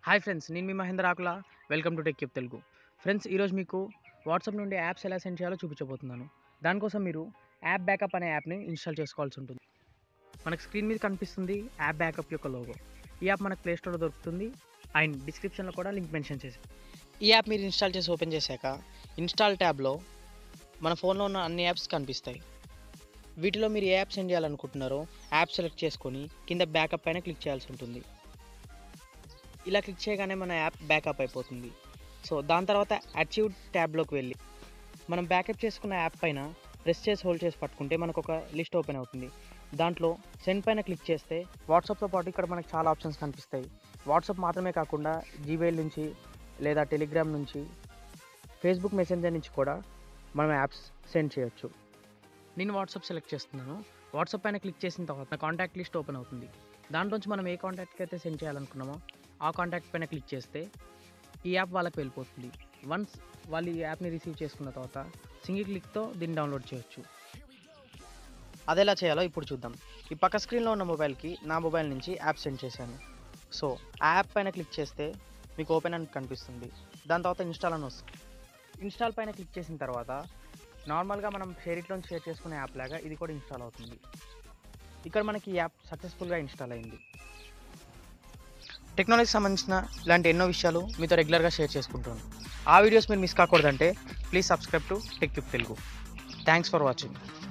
hi friends నేను మీ Mahendra Akula welcome to Tech Cube Telugu friends ఈరోజు మీకు వాట్సాప్ నుండి యాప్స్ ఎలా సెండ్ చేయాలో చూపించబోతున్నాను దానికోసం మీరు యాప్ బ్యాకప్ అనే యాప్ని ఇన్స్టాల్ చేసుకోవాల్సి ఉంటుంది మనకు స్క్రీన్ మీద కనిపిస్తుంది యాప్ బ్యాకప్ యొక్క లోగో ఈ యాప్ మనకు ప్లేస్టోర్లో దొరుకుతుంది అండ్ డిస్క్రిప్షన్లో కూడా లింక్ మెన్షన్ చేసి ఈ యాప్ మీరు ఇన్స్టాల్ చేసి ఓపెన్ చేశాక ఇన్స్టాల్ ట్యాబ్లో మన ఫోన్లో ఉన్న అన్ని యాప్స్ కనిపిస్తాయి వీటిలో మీరు ఏ యాప్ సెండ్ చేయాలనుకుంటున్నారో యాప్ సెలెక్ట్ చేసుకొని కింద బ్యాకప్ పైన క్లిక్ చేయాల్సి ఉంటుంది ఇలా క్లిక్ చేయగానే మన యాప్ బ్యాకప్ అయిపోతుంది సో దాని తర్వాత అచీవ్ ట్యాబ్లోకి వెళ్ళి మనం బ్యాకప్ చేసుకున్న యాప్ పైన ప్రెస్ చేసి హోల్డ్ చేసి పట్టుకుంటే మనకు ఒక లిస్ట్ ఓపెన్ అవుతుంది దాంట్లో సెండ్ పైన క్లిక్ చేస్తే వాట్సాప్తో పాటు ఇక్కడ మనకు చాలా ఆప్షన్స్ కనిపిస్తాయి వాట్సాప్ మాత్రమే కాకుండా జీమెయిల్ నుంచి లేదా టెలిగ్రామ్ నుంచి ఫేస్బుక్ మెసెంజర్ నుంచి కూడా మనం యాప్స్ సెండ్ చేయొచ్చు నేను వాట్సాప్ సెలెక్ట్ చేస్తున్నాను వాట్సాప్ పైన క్లిక్ చేసిన తర్వాత నా కాంటాక్ట్ లిస్ట్ ఓపెన్ అవుతుంది దాంట్లోంచి మనం ఏ కాంటాక్ట్కి అయితే సెండ్ చేయాలనుకున్నామో ఆ కాంటాక్ట్ పైన క్లిక్ చేస్తే ఈ యాప్ వాళ్ళకి వెళ్ళిపోతుంది వన్స్ వాళ్ళు ఈ యాప్ని రిసీవ్ చేసుకున్న తర్వాత సింగిల్ క్లిక్తో దీన్ని డౌన్లోడ్ చేయొచ్చు అది ఎలా చేయాలో ఇప్పుడు చూద్దాం ఈ పక్క స్క్రీన్లో ఉన్న మొబైల్కి నా మొబైల్ నుంచి యాప్ సెండ్ చేశాను సో ఆ యాప్ పైన క్లిక్ చేస్తే మీకు ఓపెన్ అని కనిపిస్తుంది దాని తర్వాత ఇన్స్టాల్ అని వస్తుంది ఇన్స్టాల్ పైన క్లిక్ చేసిన తర్వాత నార్మల్గా మనం షేర్ ఇట్లో షేర్ చేసుకునే యాప్ లాగా ఇది కూడా ఇన్స్టాల్ అవుతుంది ఇక్కడ మనకి ఈ యాప్ సక్సెస్ఫుల్గా ఇన్స్టాల్ అయింది టెక్నాలజీకి సంబంధించిన ఇలాంటి ఎన్నో విషయాలు మీతో రెగ్యులర్గా షేర్ చేసుకుంటాను ఆ వీడియోస్ మీరు మిస్ కాకూడదంటే please subscribe to Tech Telugu thanks for watching